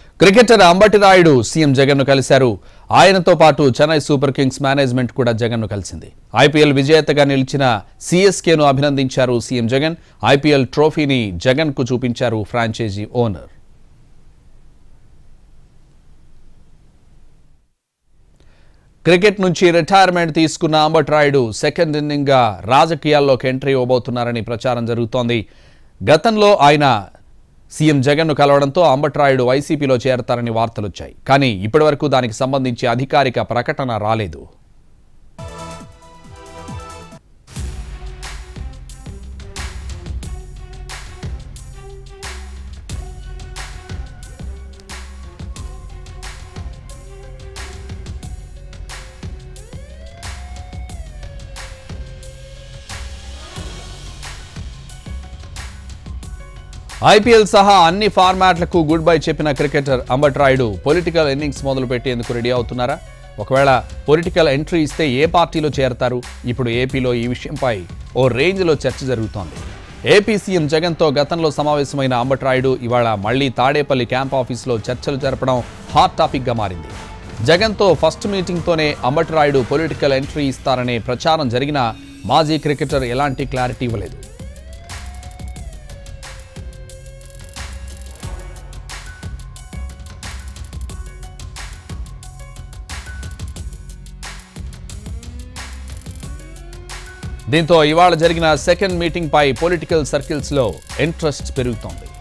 cricketer Ambati Rayudu CM జగన్ను కలిశారు ఆయనతో పాటు చెన్నై సూపర్ కింగ్స్ మేనేజ్మెంట్ కూడా జగన్ను కలిసింది ఐపీఎల్ విజేతగా నిలిచిన సీఎస్కేను అభినందించారు సీఎం జగన్ ఐపీఎల్ ట్రోఫీని జగన్కు చూపించారు ఫ్రాంచైజీ ఓనర్ క్రికెట్ నుంచి రిటైర్మెంట్ తీసుకున్న అంబట్ రాయుడు సెకండ్ ఇన్నింగ్గా రాజకీయాల్లోకి ఎంట్రీ ఇవ్వబోతున్నారని ప్రచారం జరుగుతోంది గతంలో ఆయన సీఎం జగన్ను కలవడంతో అంబట్ రాయుడు వైసీపీలో చేరతారని వార్తలు వచ్చాయి కానీ ఇప్పటివరకు దానికి సంబంధించి అధికారిక ప్రకటన రాలేదు ఐపీఎల్ సహా అన్ని ఫార్మాట్లకు గుడ్ బై చెప్పిన cricketer Ambati Rayudu political innings మొదలు పెట్టేందుకు రెడీ అవుతున్నారా ఒకవేళ పొలిటికల్ ఎంట్రీ ఇస్తే ఏ పార్టీలో చేరతారు ఇప్పుడు ఏపీలో ఈ విషయంపై ఓ రేంజ్లో చర్చ జరుగుతోంది ఏపీ సీఎం జగన్తో గతంలో సమావేశమైన అంబట్ రాయుడు ఇవాళ మళ్లీ తాడేపల్లి క్యాంప్ ఆఫీస్లో చర్చలు జరపడం హాట్ టాపిక్గా మారింది జగన్తో ఫస్ట్ మీటింగ్తోనే అంబటి రాయుడు పొలిటికల్ ఎంట్రీ ఇస్తారనే ప్రచారం జరిగినా మాజీ క్రికెటర్ ఎలాంటి క్లారిటీ ఇవ్వలేదు దీంతో ఇవాళ జరిగిన సెకండ్ మీటింగ్ పై పొలిటికల్ సర్కిల్స్ లో ఇంట్రెస్ట్ పెరుగుతోంది